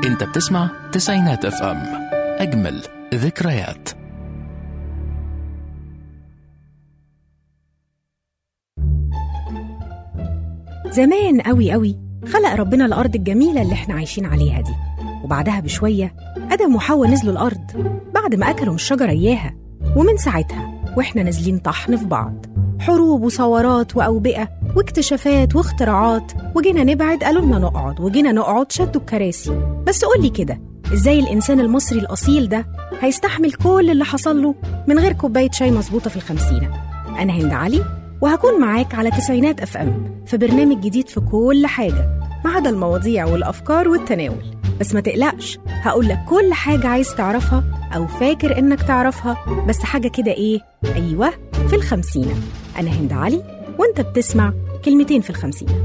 انت بتسمع تسعينات اف ام اجمل ذكريات زمان قوي قوي خلق ربنا الأرض الجميلة اللي احنا عايشين عليها دي وبعدها بشوية آدم وحواء نزلوا الأرض بعد ما أكلوا من الشجرة إياها ومن ساعتها وإحنا نازلين طحن في بعض حروب وثورات وأوبئة واكتشافات واختراعات وجينا نبعد قالوا لنا نقعد وجينا نقعد شدوا الكراسي بس قولي كده إزاي الإنسان المصري الأصيل ده هيستحمل كل اللي حصل له من غير كوباية شاي مظبوطة في الخمسينة أنا هند علي وهكون معاك على تسعينات اف ام في برنامج جديد في كل حاجه ما عدا المواضيع والافكار والتناول بس ما تقلقش هقول لك كل حاجه عايز تعرفها او فاكر انك تعرفها بس حاجه كده ايه ايوه في الخمسينه انا هند علي وانت بتسمع كلمتين في الخمسينه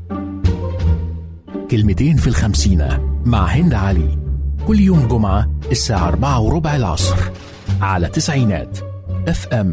كلمتين في الخمسينة مع هند علي كل يوم جمعة الساعة أربعة وربع العصر على تسعينات اف ام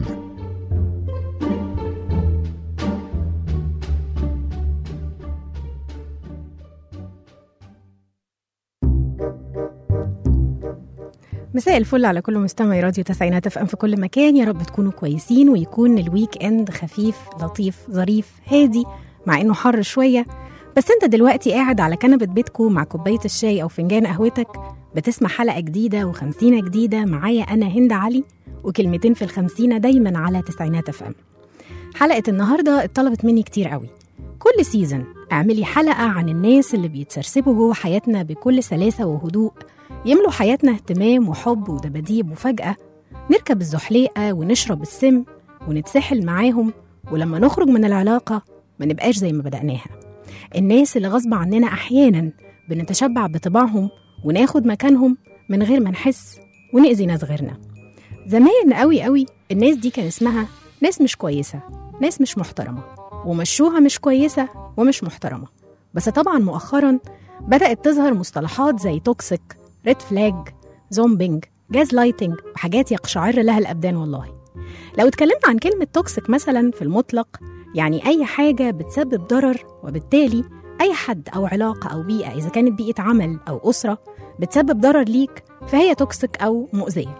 مساء الفل على كل مستمعي راديو تسعينات اف ام في كل مكان يا رب تكونوا كويسين ويكون الويك اند خفيف لطيف ظريف هادي مع انه حر شويه بس انت دلوقتي قاعد على كنبه بيتكو مع كوبايه الشاي او فنجان قهوتك بتسمع حلقه جديده وخمسينه جديده معايا انا هند علي وكلمتين في الخمسينه دايما على تسعينات اف ام حلقه النهارده اتطلبت مني كتير قوي كل سيزن اعملي حلقه عن الناس اللي بيتسرسبوا جوه حياتنا بكل سلاسه وهدوء يملوا حياتنا اهتمام وحب ودباديب وفجأة نركب الزحليقة ونشرب السم ونتسحل معاهم ولما نخرج من العلاقة ما نبقاش زي ما بدأناها الناس اللي غصب عننا أحيانا بنتشبع بطباعهم وناخد مكانهم من غير ما نحس ونأذي ناس غيرنا زمان قوي قوي الناس دي كان اسمها ناس مش كويسة ناس مش محترمة ومشوها مش كويسة ومش محترمة بس طبعا مؤخرا بدأت تظهر مصطلحات زي توكسيك ريد فلاج زومبينج جاز لايتنج وحاجات يقشعر لها الأبدان والله لو اتكلمنا عن كلمة توكسيك مثلا في المطلق يعني أي حاجة بتسبب ضرر وبالتالي أي حد أو علاقة أو بيئة إذا كانت بيئة عمل أو أسرة بتسبب ضرر ليك فهي توكسيك أو مؤذية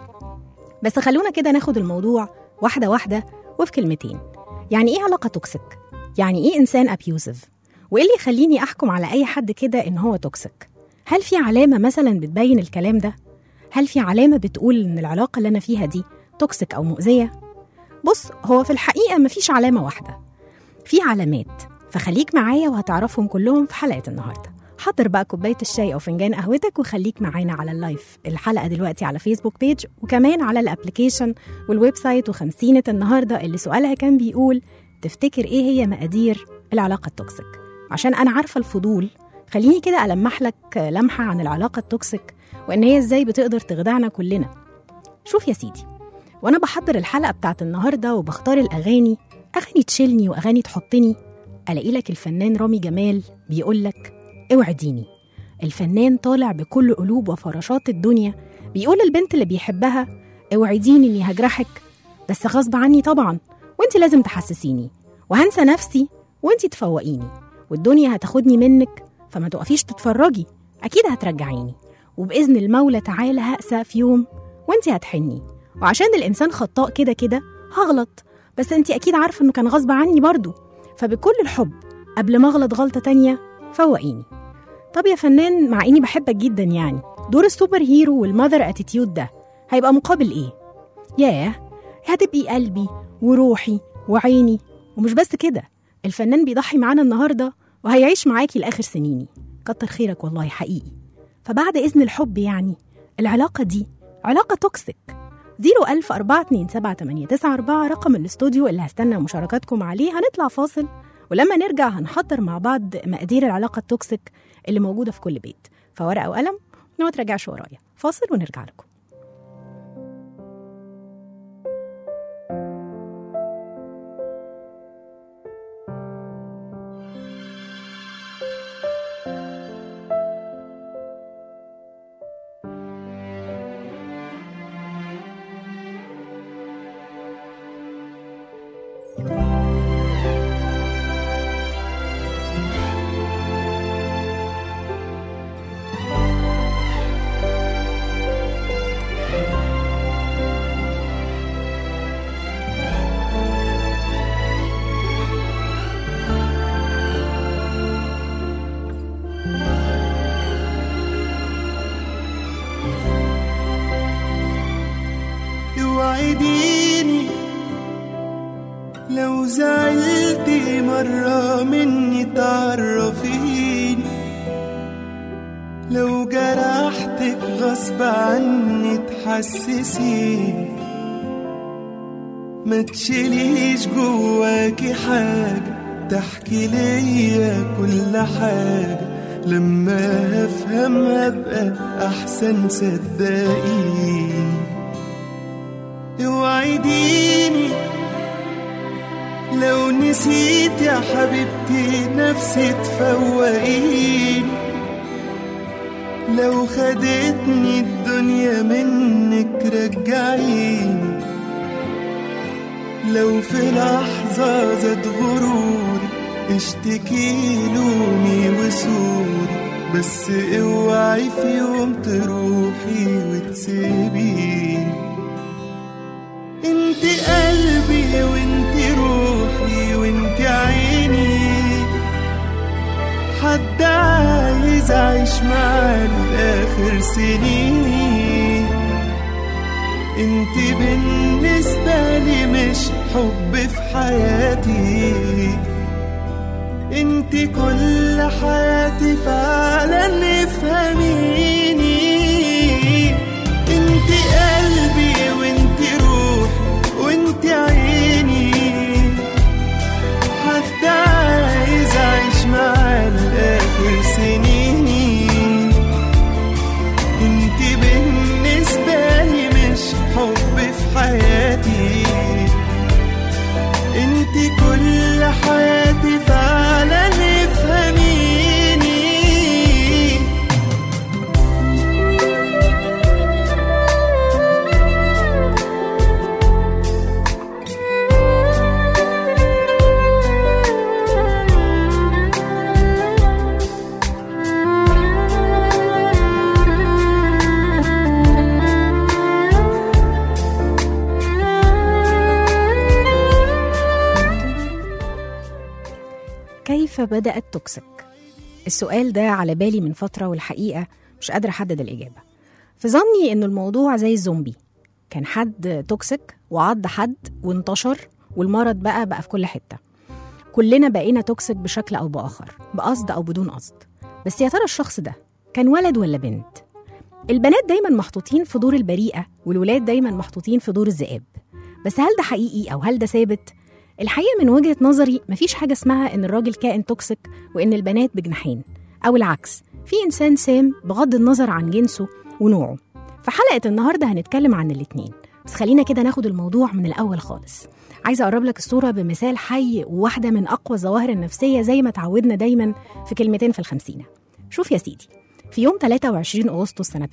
بس خلونا كده ناخد الموضوع واحدة واحدة وفي كلمتين يعني إيه علاقة توكسيك؟ يعني إيه إنسان أبيوسيف؟ وإيه اللي يخليني أحكم على أي حد كده إن هو توكسيك؟ هل في علامة مثلا بتبين الكلام ده؟ هل في علامة بتقول إن العلاقة اللي أنا فيها دي توكسيك أو مؤذية؟ بص هو في الحقيقة مفيش علامة واحدة في علامات فخليك معايا وهتعرفهم كلهم في حلقة النهاردة حضر بقى كوباية الشاي أو فنجان قهوتك وخليك معانا على اللايف الحلقة دلوقتي على فيسبوك بيج وكمان على الابليكيشن والويب سايت وخمسينة النهاردة اللي سؤالها كان بيقول تفتكر إيه هي مقادير العلاقة التوكسيك عشان أنا عارفة الفضول خليني كده ألمح لك لمحة عن العلاقة التوكسيك وإن هي إزاي بتقدر تخدعنا كلنا شوف يا سيدي وأنا بحضر الحلقة بتاعت النهاردة وبختار الأغاني أغاني تشيلني وأغاني تحطني ألاقي لك الفنان رامي جمال بيقول لك اوعديني الفنان طالع بكل قلوب وفراشات الدنيا بيقول البنت اللي بيحبها اوعديني إني هجرحك بس غصب عني طبعا وانت لازم تحسسيني وهنسى نفسي وانت تفوقيني والدنيا هتاخدني منك فما تقفيش تتفرجي أكيد هترجعيني وبإذن المولى تعالى هأسى في يوم وانت هتحني وعشان الإنسان خطاء كده كده هغلط بس انت أكيد عارفة إنه كان غصب عني برضه فبكل الحب قبل ما أغلط غلطة تانية فوقيني طب يا فنان مع إني بحبك جدا يعني دور السوبر هيرو والماذر اتيتيود ده هيبقى مقابل إيه؟ ياه هتبقي قلبي وروحي وعيني ومش بس كده الفنان بيضحي معانا النهارده وهيعيش معاكي لآخر سنيني كتر خيرك والله حقيقي فبعد إذن الحب يعني العلاقة دي علاقة توكسيك 010427894 رقم الاستوديو اللي هستنى مشاركاتكم عليه هنطلع فاصل ولما نرجع هنحضر مع بعض مقادير العلاقة التوكسيك اللي موجودة في كل بيت فورقة وقلم وما ترجعش ورايا فاصل ونرجع لكم مرة مني تعرفين لو جرحتك غصب عني تحسسين ما تشيليش جواكي حاجة تحكي ليا كل حاجة لما افهم ابقى احسن صدقيني اوعديني لو نسيت يا حبيبتي نفسي تفوقيني لو خدتني الدنيا منك رجعيني لو في لحظة زاد غروري اشتكي لومي وسوري بس اوعي في يوم تروحي وتسيبيني انت قلبي وانت روحي وانت عيني حد عايز اعيش معاه لاخر سنيني انت بالنسبة لي مش حب في حياتي انت كل حياتي فعلا افهميني انت قلبي وانت روحي وانت عيني حتى عايز اعيش معاه لاخر سنيني انت بالنسبة لي مش حب في حياتي انت كل حياتي فعلا افهميني كيف بدأت توكسيك؟ السؤال ده على بالي من فترة والحقيقة مش قادرة أحدد الإجابة في ظني إن الموضوع زي الزومبي كان حد توكسيك وعض حد وانتشر والمرض بقى بقى في كل حتة كلنا بقينا توكسيك بشكل أو بآخر بقصد أو بدون قصد بس يا ترى الشخص ده كان ولد ولا بنت؟ البنات دايما محطوطين في دور البريئة والولاد دايما محطوطين في دور الذئاب بس هل ده حقيقي أو هل ده ثابت؟ الحقيقة من وجهة نظري مفيش حاجة اسمها إن الراجل كائن توكسيك وإن البنات بجناحين أو العكس في إنسان سام بغض النظر عن جنسه ونوعه في حلقة النهاردة هنتكلم عن الاتنين بس خلينا كده ناخد الموضوع من الأول خالص عايزة أقرب لك الصورة بمثال حي وواحدة من أقوى الظواهر النفسية زي ما تعودنا دايما في كلمتين في الخمسينة شوف يا سيدي في يوم 23 أغسطس سنة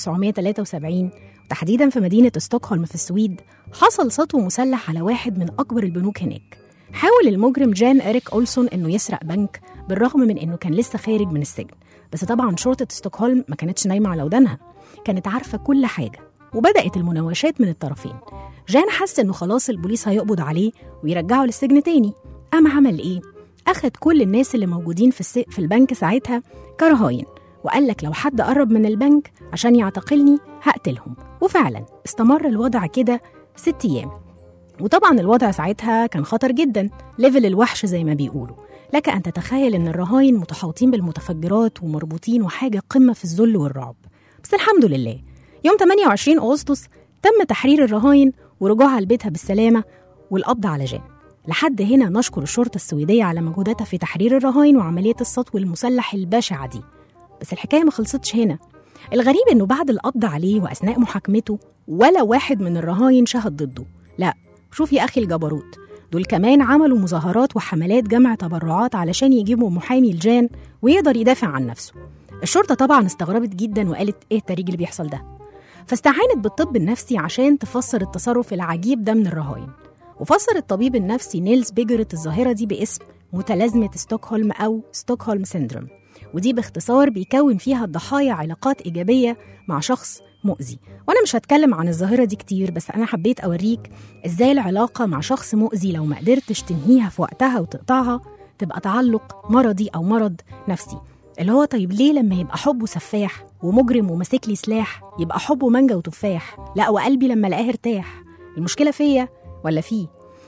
1973 وتحديدا في مدينة ستوكهولم في السويد حصل سطو مسلح على واحد من أكبر البنوك هناك حاول المجرم جان إريك أولسون إنه يسرق بنك بالرغم من إنه كان لسه خارج من السجن بس طبعا شرطة ستوكهولم ما كانتش نايمة على ودانها كانت عارفة كل حاجة وبدأت المناوشات من الطرفين جان حس إنه خلاص البوليس هيقبض عليه ويرجعه للسجن تاني قام عمل إيه؟ أخد كل الناس اللي موجودين في, الس... في البنك ساعتها كرهاين وقال لك لو حد قرب من البنك عشان يعتقلني هقتلهم وفعلا استمر الوضع كده ست أيام وطبعا الوضع ساعتها كان خطر جدا ليفل الوحش زي ما بيقولوا لك أن تتخيل أن الرهاين متحوطين بالمتفجرات ومربوطين وحاجة قمة في الذل والرعب بس الحمد لله يوم 28 أغسطس تم تحرير الرهاين ورجوعها لبيتها بالسلامة والقبض على جان لحد هنا نشكر الشرطة السويدية على مجهوداتها في تحرير الرهاين وعملية السطو المسلح البشعة دي بس الحكاية ما خلصتش هنا الغريب انه بعد القبض عليه واثناء محاكمته ولا واحد من الرهاين شهد ضده لا شوف يا اخي الجبروت دول كمان عملوا مظاهرات وحملات جمع تبرعات علشان يجيبوا محامي الجان ويقدر يدافع عن نفسه الشرطة طبعا استغربت جدا وقالت ايه التريج اللي بيحصل ده فاستعانت بالطب النفسي عشان تفسر التصرف العجيب ده من الرهاين وفسر الطبيب النفسي نيلز بيجرت الظاهرة دي باسم متلازمة ستوكهولم أو ستوكهولم سيندروم ودي باختصار بيكون فيها الضحايا علاقات إيجابية مع شخص مؤذي وأنا مش هتكلم عن الظاهرة دي كتير بس أنا حبيت أوريك إزاي العلاقة مع شخص مؤذي لو ما قدرتش تنهيها في وقتها وتقطعها تبقى تعلق مرضي أو مرض نفسي اللي هو طيب ليه لما يبقى حبه سفاح ومجرم وماسك لي سلاح يبقى حبه مانجا وتفاح لا وقلبي لما لقاه ارتاح المشكلة فيا ولا فيه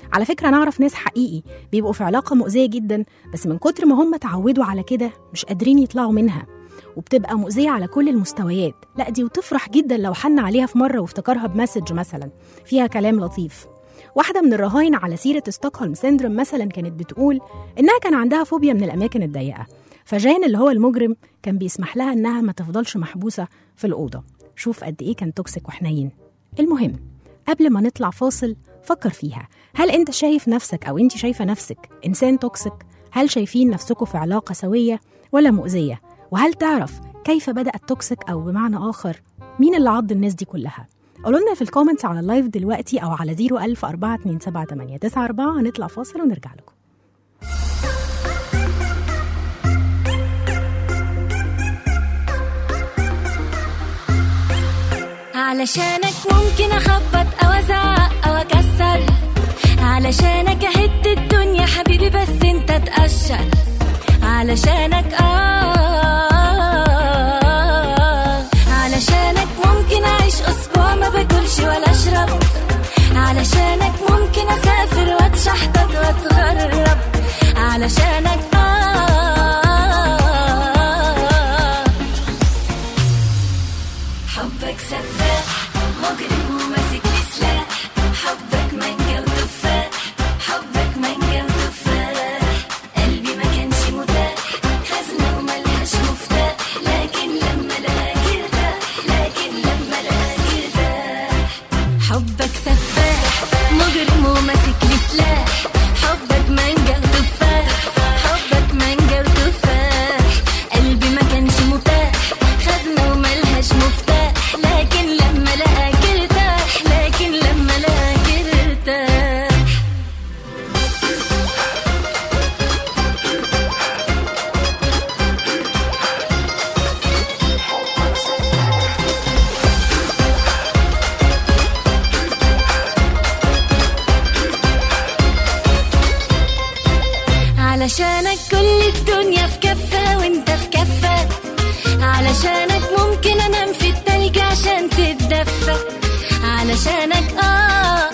على فكرة أنا أعرف ناس حقيقي بيبقوا في علاقة مؤذية جدا بس من كتر ما هم اتعودوا على كده مش قادرين يطلعوا منها وبتبقى مؤذية على كل المستويات لا دي وتفرح جدا لو حن عليها في مرة وافتكرها بمسج مثلا فيها كلام لطيف واحدة من الرهاين على سيرة ستوكهولم سيندروم مثلا كانت بتقول إنها كان عندها فوبيا من الأماكن الضيقة فجان اللي هو المجرم كان بيسمح لها إنها ما تفضلش محبوسة في الأوضة شوف قد إيه كان توكسيك وحنين المهم قبل ما نطلع فاصل فكر فيها هل أنت شايف نفسك أو أنت شايفة نفسك إنسان توكسيك هل شايفين نفسكم في علاقة سوية ولا مؤذية وهل تعرف كيف بدأ التوكسيك أو بمعنى آخر مين اللي عض الناس دي كلها قولوا لنا في الكومنتس على اللايف دلوقتي أو على 01000 427 هنطلع فاصل ونرجع لكم علشانك ممكن اخبط او ازعق او اكسر علشانك اهد الدنيا حبيبي بس انت تقشر علشانك اه علشانك ممكن اعيش اسبوع ما باكلش ولا اشرب علشانك ممكن اسافر واتشحطط واتغرب علشانك اه حبك سفاح مجرم وماسك لي سلاح حبك مانجا وتفاح حبك مانجا وتفاح قلبي ما كانش متاح خزنة وملهاش مفتاح لكن لما لقاك ارتاح لكن لما لقاك ارتاح حبك سفاح مجرم وماسك لي سلاح حبك مانجا وتفاح حبك مانجا وتفاح قلبي ما كانش متاح خزنة وملهاش مفتاح لكن لما لقاك ارتاح لكن لما لقاك ارتاح علشانك كل الدنيا في كفة وانت في كفة علشانك ممكن انام في التلج عشان تتدفى علشانك آه,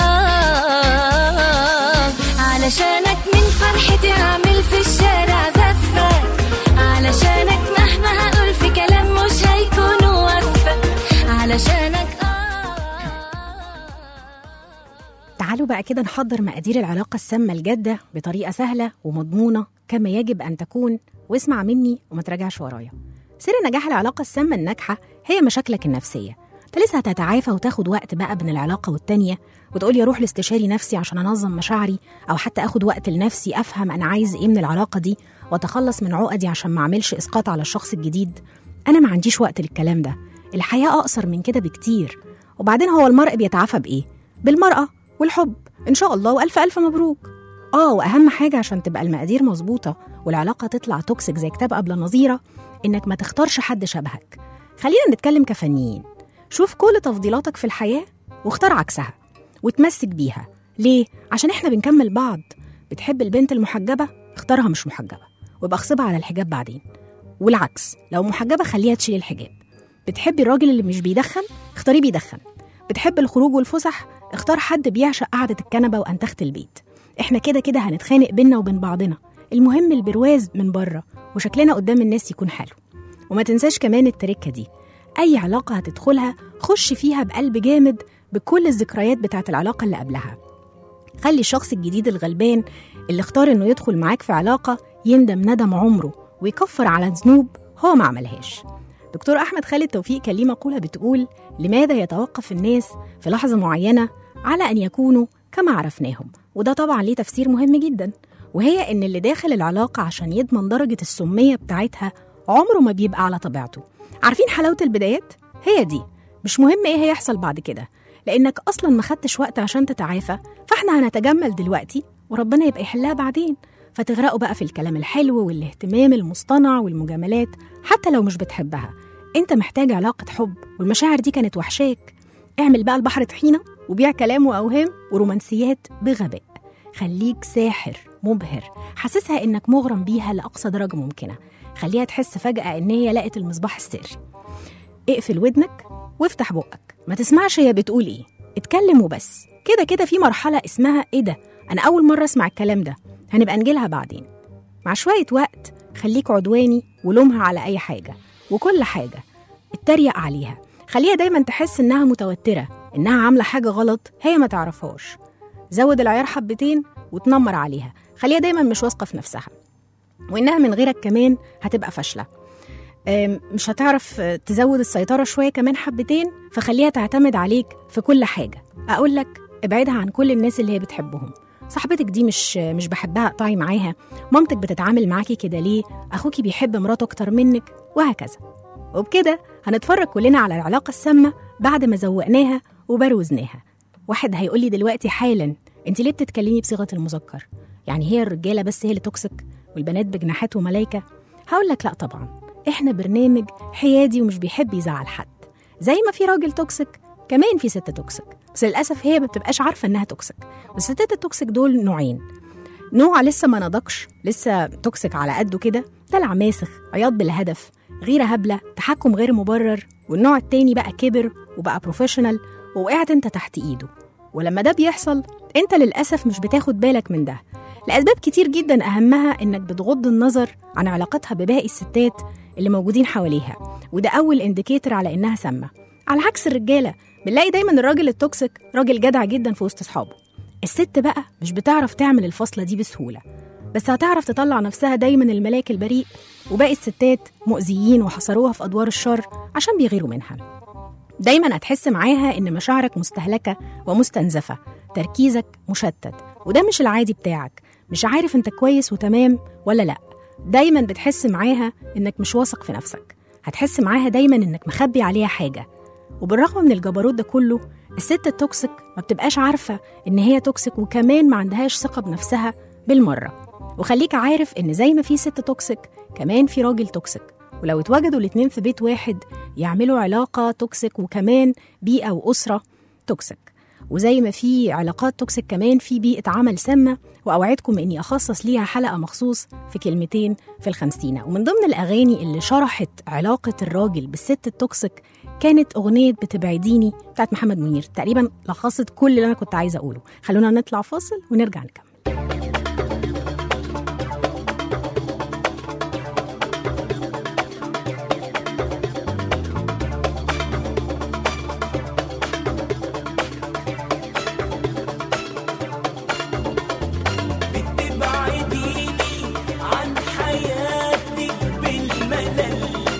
آه علشانك من فرحتي اعمل في الشارع زفة علشانك مهما هقول في كلام مش هيكون وفى علشانك آه تعالوا بقى كده نحضر مقادير العلاقة السامة الجادة بطريقة سهلة ومضمونة كما يجب أن تكون واسمع مني وما تراجعش ورايا سر نجاح العلاقة السامة الناجحة هي مشاكلك النفسية انت لسه هتتعافى وتاخد وقت بقى بين العلاقة والتانية وتقولي اروح لاستشاري نفسي عشان انظم مشاعري او حتى اخد وقت لنفسي افهم انا عايز ايه من العلاقة دي واتخلص من عقدي عشان ما اعملش اسقاط على الشخص الجديد انا ما عنديش وقت للكلام ده الحياة اقصر من كده بكتير وبعدين هو المرء بيتعافى بايه بالمرأة والحب ان شاء الله والف الف مبروك اه واهم حاجه عشان تبقى المقادير مظبوطه والعلاقه تطلع توكسيك زي كتاب قبل نظيره انك ما تختارش حد شبهك خلينا نتكلم كفنيين شوف كل تفضيلاتك في الحياه واختار عكسها وتمسك بيها ليه عشان احنا بنكمل بعض بتحب البنت المحجبه اختارها مش محجبه وابقى اغصبها على الحجاب بعدين والعكس لو محجبه خليها تشيل الحجاب بتحبي الراجل اللي مش بيدخن اختاريه بيدخن بتحب الخروج والفسح اختار حد بيعشق قعدة الكنبة وأنتخة البيت احنا كده كده هنتخانق بينا وبين بعضنا المهم البرواز من بره وشكلنا قدام الناس يكون حلو وما تنساش كمان التركة دي أي علاقة هتدخلها خش فيها بقلب جامد بكل الذكريات بتاعت العلاقة اللي قبلها خلي الشخص الجديد الغلبان اللي اختار انه يدخل معاك في علاقة يندم ندم عمره ويكفر على ذنوب هو ما عملهاش دكتور أحمد خالد توفيق كان ليه مقولة بتقول لماذا يتوقف الناس في لحظة معينة على أن يكونوا كما عرفناهم وده طبعا ليه تفسير مهم جدا وهي إن اللي داخل العلاقة عشان يضمن درجة السمية بتاعتها عمره ما بيبقى على طبيعته عارفين حلاوة البدايات؟ هي دي مش مهم إيه هيحصل بعد كده لأنك أصلا ما خدتش وقت عشان تتعافى فإحنا هنتجمل دلوقتي وربنا يبقى يحلها بعدين فتغرقوا بقى في الكلام الحلو والاهتمام المصطنع والمجاملات حتى لو مش بتحبها انت محتاج علاقة حب والمشاعر دي كانت وحشاك اعمل بقى البحر طحينة وبيع كلام وأوهام ورومانسيات بغباء خليك ساحر مبهر حسسها انك مغرم بيها لأقصى درجة ممكنة خليها تحس فجأة ان هي لقت المصباح السري اقفل ودنك وافتح بقك ما تسمعش هي بتقول ايه اتكلم وبس كده كده في مرحلة اسمها ايه ده انا اول مرة اسمع الكلام ده هنبقى نجيلها بعدين مع شوية وقت خليك عدواني ولومها على اي حاجة وكل حاجة اتريق عليها خليها دايما تحس انها متوترة انها عاملة حاجة غلط هي ما تعرفهاش زود العيار حبتين وتنمر عليها خليها دايما مش واثقة في نفسها وإنها من غيرك كمان هتبقى فاشلة أم، مش هتعرف آه، تزود السيطرة شوية كمان حبتين فخليها تعتمد عليك في كل حاجة أقول لك ابعدها عن كل الناس اللي هي بتحبهم صاحبتك دي مش مش بحبها اقطعي معاها مامتك بتتعامل معاكي كده ليه اخوكي بيحب مراته اكتر منك وهكذا وبكده هنتفرج كلنا على العلاقة السامة بعد ما زوقناها وبروزناها واحد هيقول لي دلوقتي حالا انت ليه بتتكلمي بصيغة المذكر يعني هي الرجالة بس هي اللي توكسيك والبنات بجناحات وملايكة هقول لك لا طبعا احنا برنامج حيادي ومش بيحب يزعل حد زي ما في راجل توكسيك كمان في ست توكسيك بس للأسف هي ما بتبقاش عارفة إنها توكسيك والستات التوكسيك دول نوعين نوع لسه ما نضجش لسه توكسيك على قده كده دلع ماسخ عياط بالهدف غيرة هبلة تحكم غير مبرر والنوع التاني بقى كبر وبقى بروفيشنال ووقعت انت تحت ايده ولما ده بيحصل انت للأسف مش بتاخد بالك من ده لأسباب كتير جدا أهمها إنك بتغض النظر عن علاقتها بباقي الستات اللي موجودين حواليها وده أول إنديكيتور على إنها سامة على عكس الرجالة بنلاقي دايما الراجل التوكسيك راجل جدع جدا في وسط أصحابه الست بقى مش بتعرف تعمل الفصلة دي بسهولة بس هتعرف تطلع نفسها دايما الملاك البريء وباقي الستات مؤذيين وحصروها في أدوار الشر عشان بيغيروا منها دايما هتحس معاها إن مشاعرك مستهلكة ومستنزفة تركيزك مشتت وده مش العادي بتاعك مش عارف انت كويس وتمام ولا لأ دايما بتحس معاها إنك مش واثق في نفسك هتحس معاها دايما إنك مخبي عليها حاجة وبالرغم من الجبروت ده كله الست التوكسيك ما بتبقاش عارفة إن هي توكسيك وكمان ما عندهاش ثقة بنفسها بالمرة وخليك عارف إن زي ما في ست توكسيك كمان في راجل توكسيك ولو اتوجدوا الاتنين في بيت واحد يعملوا علاقة توكسيك وكمان بيئة وأسرة توكسيك وزي ما في علاقات توكسيك كمان في بيئة عمل سامة وأوعدكم إني أخصص ليها حلقة مخصوص في كلمتين في الخمسينة ومن ضمن الأغاني اللي شرحت علاقة الراجل بالست التوكسيك كانت أغنية بتبعديني بتاعت محمد منير تقريبا لخصت كل اللي أنا كنت عايزة أقوله خلونا نطلع فاصل ونرجع نكمل بتبعديني عن حياتك بالملل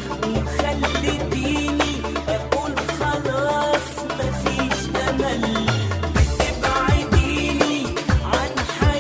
وخلتيني اقول خلاص مفيش امل بتبعديني عن حياتك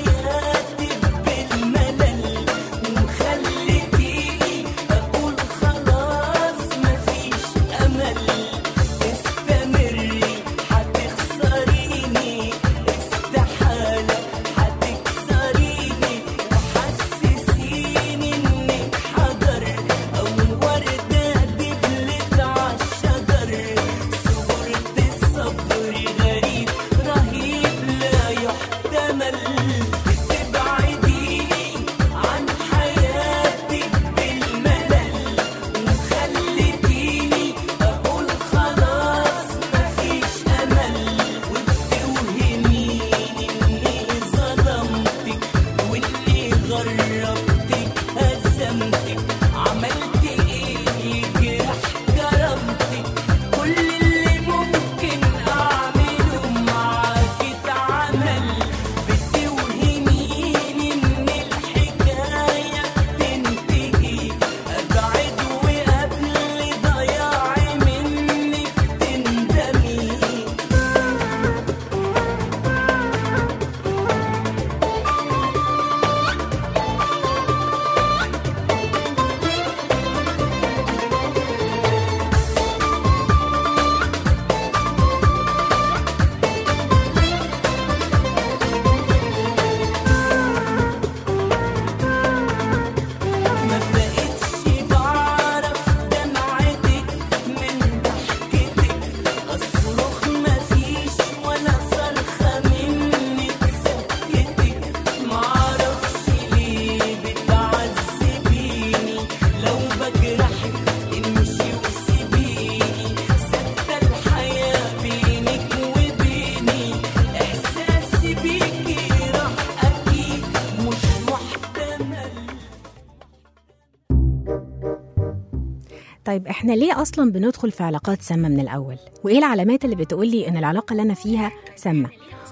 طيب احنا ليه اصلا بندخل في علاقات سامه من الاول وايه العلامات اللي بتقولي ان العلاقه اللي انا فيها سامه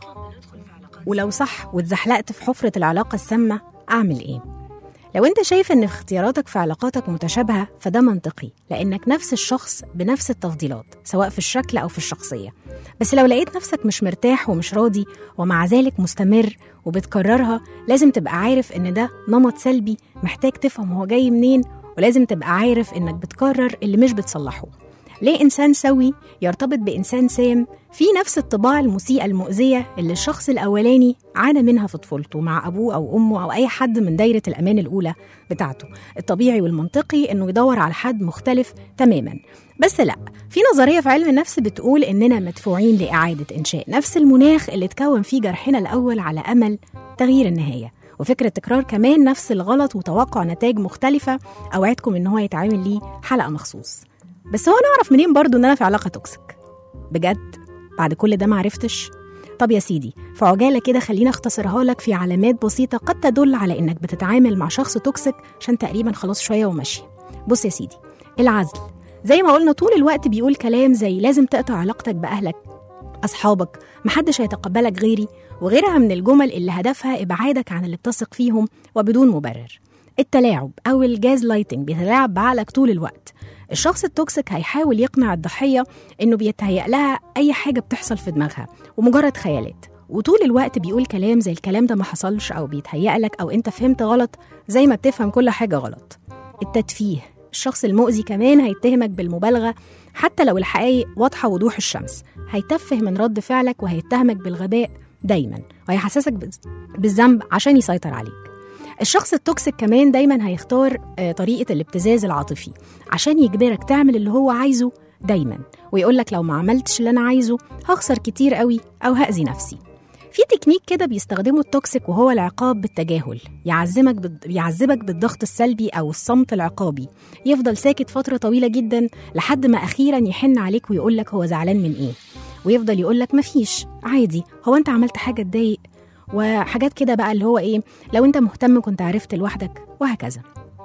ولو صح واتزحلقت في حفره العلاقه السامه اعمل ايه لو انت شايف ان اختياراتك في علاقاتك متشابهه فده منطقي لانك نفس الشخص بنفس التفضيلات سواء في الشكل او في الشخصيه بس لو لقيت نفسك مش مرتاح ومش راضي ومع ذلك مستمر وبتكررها لازم تبقى عارف ان ده نمط سلبي محتاج تفهم هو جاي منين ولازم تبقى عارف انك بتكرر اللي مش بتصلحه ليه إنسان سوي يرتبط بإنسان سام في نفس الطباع المسيئة المؤذية اللي الشخص الأولاني عانى منها في طفولته مع أبوه أو أمه أو أي حد من دايرة الأمان الأولى بتاعته الطبيعي والمنطقي إنه يدور على حد مختلف تماما بس لا في نظرية في علم النفس بتقول إننا مدفوعين لإعادة إنشاء نفس المناخ اللي اتكون فيه جرحنا الأول على أمل تغيير النهاية وفكرة تكرار كمان نفس الغلط وتوقع نتائج مختلفة أوعدكم إن هو يتعمل ليه حلقة مخصوص بس هو انا اعرف منين برضو ان انا في علاقه توكسيك بجد بعد كل ده ما عرفتش طب يا سيدي في عجاله كده خلينا اختصرها لك في علامات بسيطه قد تدل على انك بتتعامل مع شخص توكسيك عشان تقريبا خلاص شويه وماشي بص يا سيدي العزل زي ما قلنا طول الوقت بيقول كلام زي لازم تقطع علاقتك باهلك اصحابك محدش هيتقبلك غيري وغيرها من الجمل اللي هدفها ابعادك عن اللي بتثق فيهم وبدون مبرر التلاعب او الجاز لايتنج بيتلاعب بعقلك طول الوقت الشخص التوكسيك هيحاول يقنع الضحيه انه بيتهيأ لها اي حاجه بتحصل في دماغها ومجرد خيالات وطول الوقت بيقول كلام زي الكلام ده ما حصلش او بيتهيأ لك او انت فهمت غلط زي ما بتفهم كل حاجه غلط التدفيه الشخص المؤذي كمان هيتهمك بالمبالغه حتى لو الحقائق واضحه وضوح الشمس هيتفه من رد فعلك وهيتهمك بالغباء دايما وهيحسسك بالز- بالذنب عشان يسيطر عليك الشخص التوكسيك كمان دايما هيختار آه، طريقة الابتزاز العاطفي عشان يجبرك تعمل اللي هو عايزه دايما ويقولك لو ما عملتش اللي أنا عايزه هخسر كتير قوي أو هأذي نفسي في تكنيك كده بيستخدمه التوكسيك وهو العقاب بالتجاهل يعذبك بال... يعذبك بالضغط السلبي او الصمت العقابي يفضل ساكت فتره طويله جدا لحد ما اخيرا يحن عليك ويقول لك هو زعلان من ايه ويفضل يقول لك مفيش عادي هو انت عملت حاجه تضايق وحاجات كده بقى اللي هو ايه لو انت مهتم كنت عرفت لوحدك وهكذا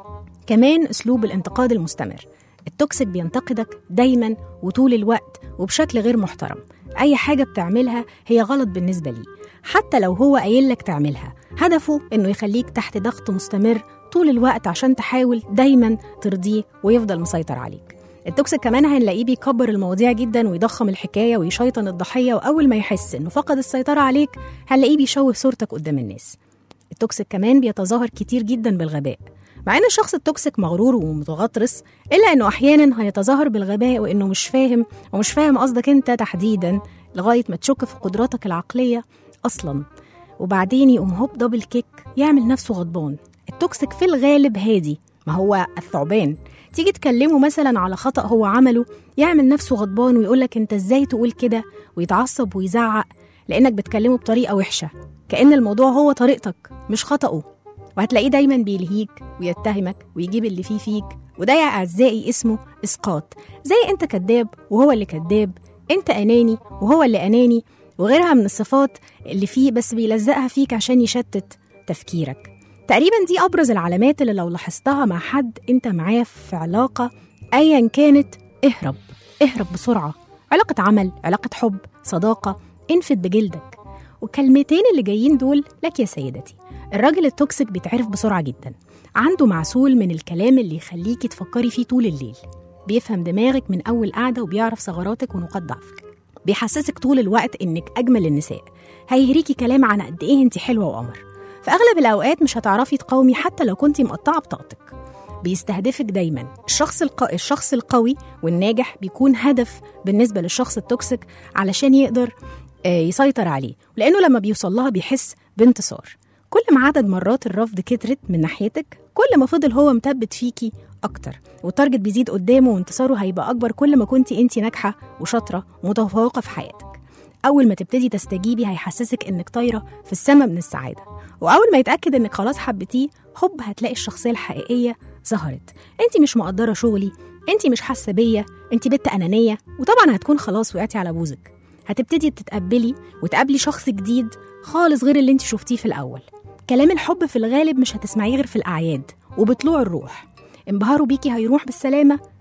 كمان اسلوب الانتقاد المستمر التوكسيك بينتقدك دايما وطول الوقت وبشكل غير محترم اي حاجه بتعملها هي غلط بالنسبه ليه حتى لو هو قايل لك تعملها هدفه انه يخليك تحت ضغط مستمر طول الوقت عشان تحاول دايما ترضيه ويفضل مسيطر عليك التوكسيك كمان هنلاقيه بيكبر المواضيع جدا ويضخم الحكايه ويشيطن الضحيه واول ما يحس انه فقد السيطره عليك هنلاقيه بيشوه صورتك قدام الناس التوكسيك كمان بيتظاهر كتير جدا بالغباء مع ان الشخص التوكسيك مغرور ومتغطرس الا انه احيانا هيتظاهر بالغباء وانه مش فاهم ومش فاهم قصدك انت تحديدا لغايه ما تشك في قدراتك العقليه اصلا وبعدين يقوم هوب دبل كيك يعمل نفسه غضبان التوكسيك في الغالب هادي ما هو الثعبان تيجي تكلمه مثلا على خطأ هو عمله يعمل نفسه غضبان ويقولك انت ازاي تقول كده ويتعصب ويزعق لانك بتكلمه بطريقه وحشه كأن الموضوع هو طريقتك مش خطأه وهتلاقيه دايما بيلهيك ويتهمك ويجيب اللي فيه فيك وده يا أعزائي اسمه إسقاط زي أنت كذاب وهو اللي كذاب أنت أناني وهو اللي أناني وغيرها من الصفات اللي فيه بس بيلزقها فيك عشان يشتت تفكيرك تقريبا دي أبرز العلامات اللي لو لاحظتها مع حد أنت معاه في علاقة أيا كانت اهرب اهرب بسرعة علاقة عمل علاقة حب صداقة انفد بجلدك والكلمتين اللي جايين دول لك يا سيدتي الراجل التوكسيك بيتعرف بسرعة جدا عنده معسول من الكلام اللي يخليكي تفكري فيه طول الليل بيفهم دماغك من أول قعدة وبيعرف ثغراتك ونقاط ضعفك بيحسسك طول الوقت إنك أجمل النساء هيهريكي كلام عن قد إيه أنت حلوة وقمر في أغلب الأوقات مش هتعرفي تقاومي حتى لو كنتي مقطعة بطاقتك بيستهدفك دايما الشخص الق... الشخص القوي والناجح بيكون هدف بالنسبة للشخص التوكسيك علشان يقدر آه، يسيطر عليه ولأنه لما بيوصل لها بيحس بانتصار كل ما عدد مرات الرفض كترت من ناحيتك كل ما فضل هو مثبت فيكي أكتر والتارجت بيزيد قدامه وانتصاره هيبقى أكبر كل ما كنتي أنت ناجحة وشاطرة ومتفوقة في حياتك أول ما تبتدي تستجيبي هيحسسك إنك طايرة في السماء من السعادة وأول ما يتأكد إنك خلاص حبيتيه هوب هتلاقي الشخصية الحقيقية ظهرت انت مش مقدرة شغلي انت مش حاسة بيا انت بنت أنانية وطبعا هتكون خلاص وقعتي على بوزك هتبتدي تتقبلي وتقابلي شخص جديد خالص غير اللي انت شفتيه في الأول كلام الحب في الغالب مش هتسمعيه غير في الأعياد وبطلوع الروح انبهاره بيكي هيروح بالسلامة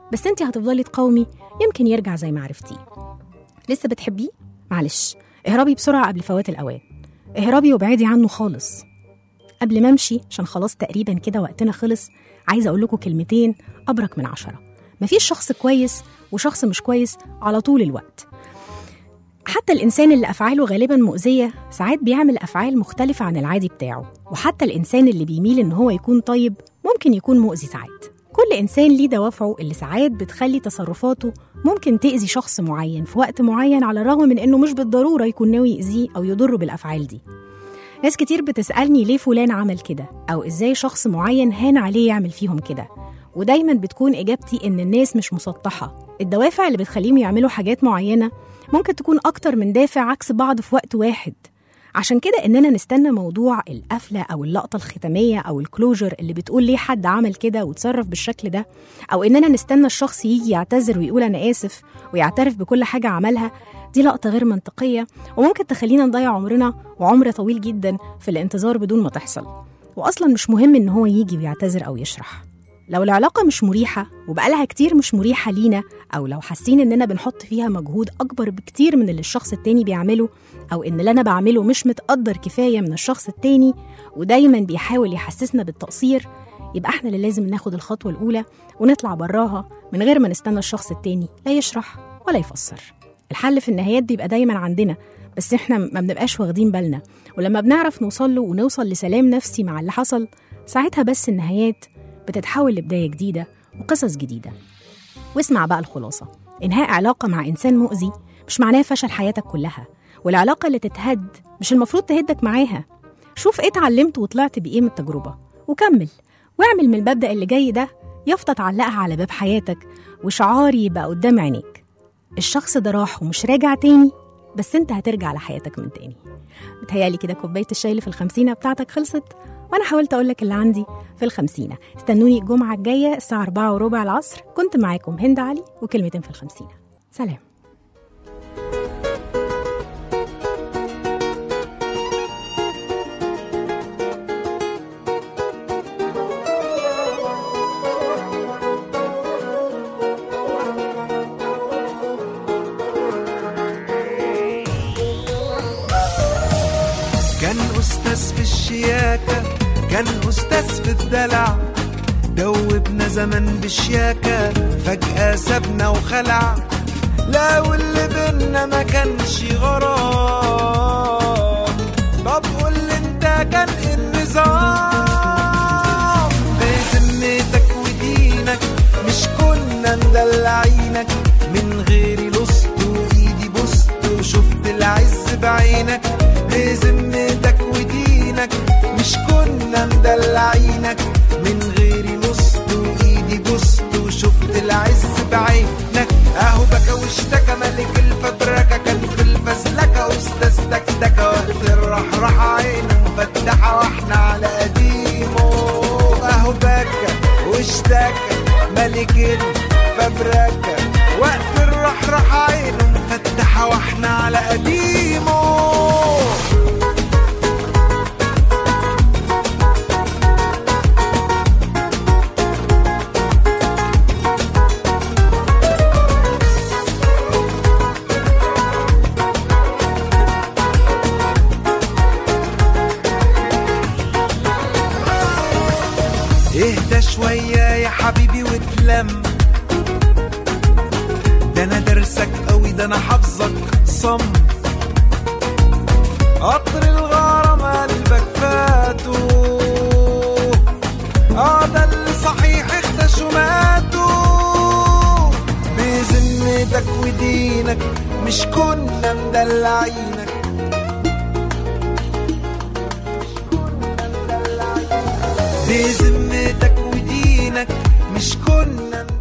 بس انت هتفضلي تقاومي يمكن يرجع زي ما عرفتيه لسه بتحبيه معلش اهربي بسرعه قبل فوات الاوان اهربي وابعدي عنه خالص قبل ما امشي عشان خلاص تقريبا كده وقتنا خلص عايزه اقول لكم كلمتين ابرك من عشره مفيش شخص كويس وشخص مش كويس على طول الوقت حتى الإنسان اللي أفعاله غالبا مؤذية ساعات بيعمل أفعال مختلفة عن العادي بتاعه وحتى الإنسان اللي بيميل إن هو يكون طيب ممكن يكون مؤذي ساعات كل إنسان ليه دوافعه اللي ساعات بتخلي تصرفاته ممكن تأذي شخص معين في وقت معين على الرغم من إنه مش بالضرورة يكون ناوي يأذيه أو يضره بالأفعال دي ناس كتير بتسألني ليه فلان عمل كده أو إزاي شخص معين هان عليه يعمل فيهم كده ودايما بتكون إجابتي إن الناس مش مسطحة الدوافع اللي بتخليهم يعملوا حاجات معينة ممكن تكون أكتر من دافع عكس بعض في وقت واحد عشان كده إننا نستنى موضوع القفلة أو اللقطة الختامية أو الكلوجر اللي بتقول ليه حد عمل كده وتصرف بالشكل ده أو إننا نستنى الشخص يجي يعتذر ويقول أنا آسف ويعترف بكل حاجة عملها دي لقطة غير منطقية وممكن تخلينا نضيع عمرنا وعمر طويل جدا في الانتظار بدون ما تحصل وأصلا مش مهم إن هو يجي ويعتذر أو يشرح لو العلاقة مش مريحة وبقالها كتير مش مريحة لينا أو لو حاسين إننا بنحط فيها مجهود أكبر بكتير من اللي الشخص التاني بيعمله أو إن اللي أنا بعمله مش متقدر كفاية من الشخص التاني ودايما بيحاول يحسسنا بالتقصير يبقى احنا اللي لازم ناخد الخطوة الأولى ونطلع براها من غير ما نستنى الشخص التاني لا يشرح ولا يفسر الحل في النهايات بيبقى دايما عندنا بس احنا ما بنبقاش واخدين بالنا ولما بنعرف نوصل له ونوصل لسلام نفسي مع اللي حصل ساعتها بس النهايات بتتحول لبداية جديدة وقصص جديدة واسمع بقى الخلاصة إنهاء علاقة مع إنسان مؤذي مش معناه فشل حياتك كلها والعلاقة اللي تتهد مش المفروض تهدك معاها شوف إيه اتعلمت وطلعت بإيه من التجربة وكمل واعمل من المبدأ اللي جاي ده يافطة تعلقها على باب حياتك وشعار يبقى قدام عينيك الشخص ده راح ومش راجع تاني بس انت هترجع لحياتك من تاني متهيألي كده كوباية الشاي اللي في الخمسينة بتاعتك خلصت وانا حاولت اقول لك اللي عندي في الخمسينة استنوني الجمعة الجاية الساعة 4 وربع العصر كنت معاكم هند علي وكلمتين في الخمسينة سلام كان أستاذ في الشياكة كان أستاذ في الدلع دوبنا زمن بشياكة فجأة سابنا وخلع لا واللي بينا ما كانش غرام طب قول لي انت كان إيه النظام بذمتك ودينك مش كنا مدلعينك من غيري لصت وايدي بصت وشفت العز بعينك بذمتك ودينك مش كنا مدلعينك من غيري لصت وايدي بصت وشفت العز بعينك اهو بكى واشتكى ملك الفبركه كان في الفزلكه استاذ تكتكه وقت الرحرحه عينه مفتحه واحنا على قديمه اهو بكى واشتكى ملك الفبركه وقت الرحرحه عينه مفتحه واحنا على قديمه اهدى شوية يا حبيبي واتلم ده انا درسك قوي ده انا حافظك صم قطر الغرام قلبك فاتو اه ده اللي صحيح اختشوا ماتوا بذمتك ودينك مش كنا مدلعينك بذمتك ودينك مش كنا